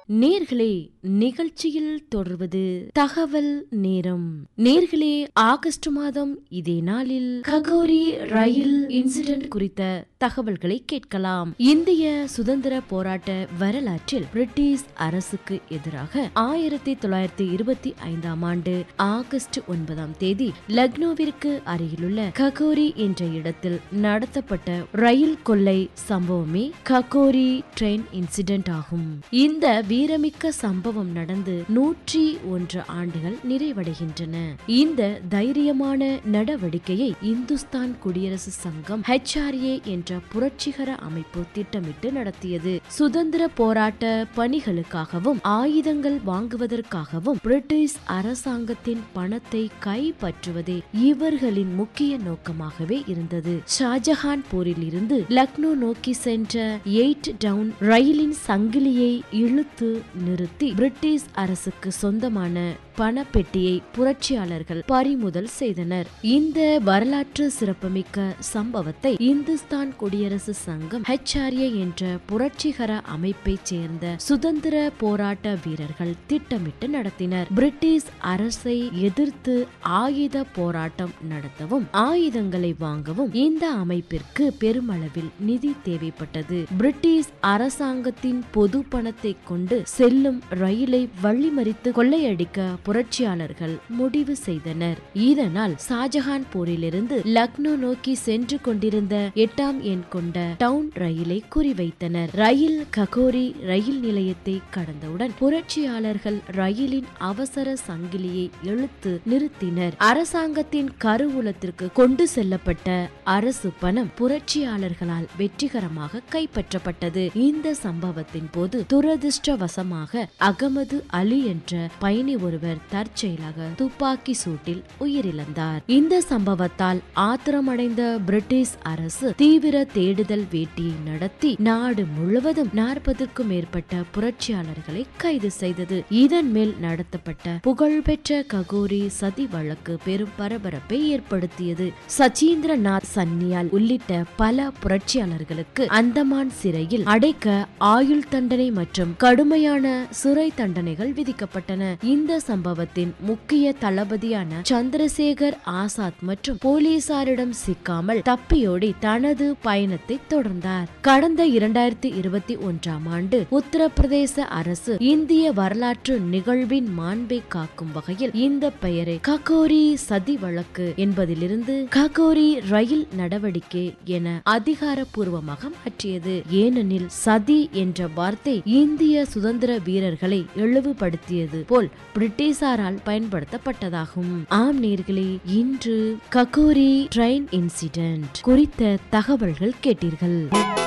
நேர்களே நிகழ்ச்சியில் தொடர்வது தகவல் நேரம் நேர்களே ஆகஸ்ட் மாதம் இதே நாளில் ககோரி ரயில் இன்சிடென்ட் குறித்த தகவல்களை கேட்கலாம் இந்திய சுதந்திர போராட்ட வரலாற்றில் பிரிட்டிஷ் அரசுக்கு எதிராக ஆயிரத்தி தொள்ளாயிரத்தி இருபத்தி ஐந்தாம் ஆண்டு ஆகஸ்ட் ஒன்பதாம் தேதி லக்னோவிற்கு அருகிலுள்ள ககோரி என்ற இடத்தில் நடத்தப்பட்ட ரயில் கொள்ளை சம்பவமே ககோரி ட்ரெயின் இன்சிடென்ட் ஆகும் இந்த வீரமிக்க சம்பவம் நடந்து நூற்றி ஒன்று ஆண்டுகள் நிறைவடைகின்றன இந்த தைரியமான நடவடிக்கையை இந்துஸ்தான் குடியரசு சங்கம் ஹெச்ஆர்ஏ என்ற புரட்சிகர அமைப்பு திட்டமிட்டு நடத்தியது சுதந்திர போராட்ட பணிகளுக்காகவும் ஆயுதங்கள் வாங்குவதற்காகவும் பிரிட்டிஷ் அரசாங்கத்தின் பணத்தை கைப்பற்றுவதே இவர்களின் முக்கிய நோக்கமாகவே இருந்தது ஷாஜஹான் போரில் இருந்து லக்னோ நோக்கி சென்ற எயிட் டவுன் ரயிலின் சங்கிலியை இழுத்து நிறுத்தி பிரிட்டிஷ் அரசுக்கு சொந்தமான பணப்பெட்டியை புரட்சியாளர்கள் பறிமுதல் செய்தனர் இந்த வரலாற்று சிறப்புமிக்க சம்பவத்தை இந்துஸ்தான் குடியரசு சங்கம் ஹெச்ஆர்ஏ என்ற புரட்சிகர அமைப்பைச் சேர்ந்த சுதந்திர போராட்ட வீரர்கள் திட்டமிட்டு நடத்தினர் பிரிட்டிஷ் அரசை எதிர்த்து ஆயுத போராட்டம் நடத்தவும் ஆயுதங்களை வாங்கவும் இந்த அமைப்பிற்கு பெருமளவில் நிதி தேவைப்பட்டது பிரிட்டிஷ் அரசாங்கத்தின் பொது பணத்தை கொண்டு செல்லும் ரயிலை வழிமறித்து கொள்ளையடிக்க புரட்சியாளர்கள் முடிவு செய்தனர் இதனால் ஷாஜஹான் போரிலிருந்து லக்னோ நோக்கி சென்று கொண்டிருந்த எட்டாம் எண் கொண்ட டவுன் ரயிலை குறிவைத்தனர் ரயில் ககோரி ரயில் நிலையத்தை கடந்தவுடன் புரட்சியாளர்கள் ரயிலின் அவசர சங்கிலியை இழுத்து நிறுத்தினர் அரசாங்கத்தின் கருவூலத்திற்கு கொண்டு செல்லப்பட்ட அரசு பணம் புரட்சியாளர்களால் வெற்றிகரமாக கைப்பற்றப்பட்டது இந்த சம்பவத்தின் போது துரதிருஷ்டவசமாக அகமது அலி என்ற பயணி ஒருவர் தற்செயலாக துப்பாக்கி சூட்டில் உயிரிழந்தார் இந்த சம்பவத்தால் ஆத்திரமடைந்த பிரிட்டிஷ் அரசு தீவிர தேடுதல் வேட்டையை நடத்தி நாடு முழுவதும் நாற்பதுக்கும் மேற்பட்ட புரட்சியாளர்களை கைது செய்தது இதன் மேல் நடத்தப்பட்ட புகழ்பெற்ற ககோரி சதி வழக்கு பெரும் பரபரப்பை ஏற்படுத்தியது சச்சீந்திரநாத் சன்னியால் உள்ளிட்ட பல புரட்சியாளர்களுக்கு அந்தமான் சிறையில் அடைக்க ஆயுள் தண்டனை மற்றும் கடுமையான சிறை தண்டனைகள் விதிக்கப்பட்டன இந்த சம்பவத்தின் முக்கிய தளபதியான சந்திரசேகர் ஆசாத் மற்றும் போலீசாரிடம் சிக்காமல் தப்பியோடி தனது பயணத்தை தொடர்ந்தார் கடந்த இரண்டாயிரத்தி இருபத்தி ஒன்றாம் ஆண்டு உத்தரப்பிரதேச அரசு இந்திய வரலாற்று நிகழ்வின் மாண்பை காக்கும் வகையில் இந்த பெயரை ககோரி சதி வழக்கு என்பதிலிருந்து ககோரி ரயில் நடவடிக்கை என அதிகாரப்பூர்வமாக மாற்றியது ஏனெனில் சதி என்ற வார்த்தை இந்திய சுதந்திர வீரர்களை இழிவுபடுத்தியது போல் பிரிட்டிஷாரால் பயன்படுத்தப்பட்டதாகும் ஆம் நேர்களே இன்று ககோரி ட்ரெயின் இன்சிடென்ட் குறித்த தகவல்கள் கேட்டீர்கள்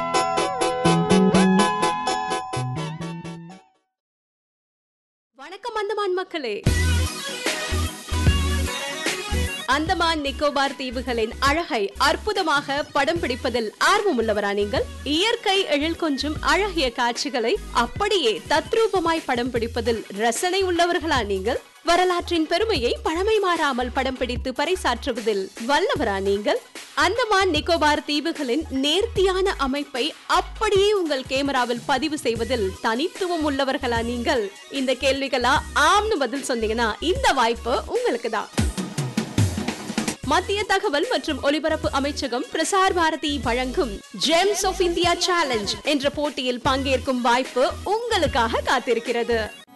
வணக்கம் அந்தமான் மக்களே அந்தமான் நிக்கோபார் தீவுகளின் அழகை அற்புதமாக படம் பிடிப்பதில் ஆர்வமுள்ளவரா நீங்கள் இயற்கை எழில் கொஞ்சும் அழகிய காட்சிகளை அப்படியே தத்ரூபமாய் படம் பிடிப்பதில் ரசனை உள்ளவர்களா நீங்கள் வரலாற்றின் பெருமையை பழமை மாறாமல் படம் பிடித்து பறைசாற்றுவதில் வல்லவரா நீங்கள் அந்தமான் நிக்கோபார் தீவுகளின் நேர்த்தியான அமைப்பை அப்படியே உங்கள் கேமராவில் பதிவு செய்வதில் தனித்துவம் உள்ளவர்களா நீங்கள் இந்த கேள்விகளா ஆம்னு பதில் சொன்னீங்கன்னா இந்த வாய்ப்பு உங்களுக்கு தான் மத்திய தகவல் மற்றும் ஒலிபரப்பு அமைச்சகம் பிரசார் பாரதி வழங்கும் ஜெம்ஸ் ஆஃப் இந்தியா சேலஞ்ச் என்ற போட்டியில் பங்கேற்கும் வாய்ப்பு உங்களுக்காக காத்திருக்கிறது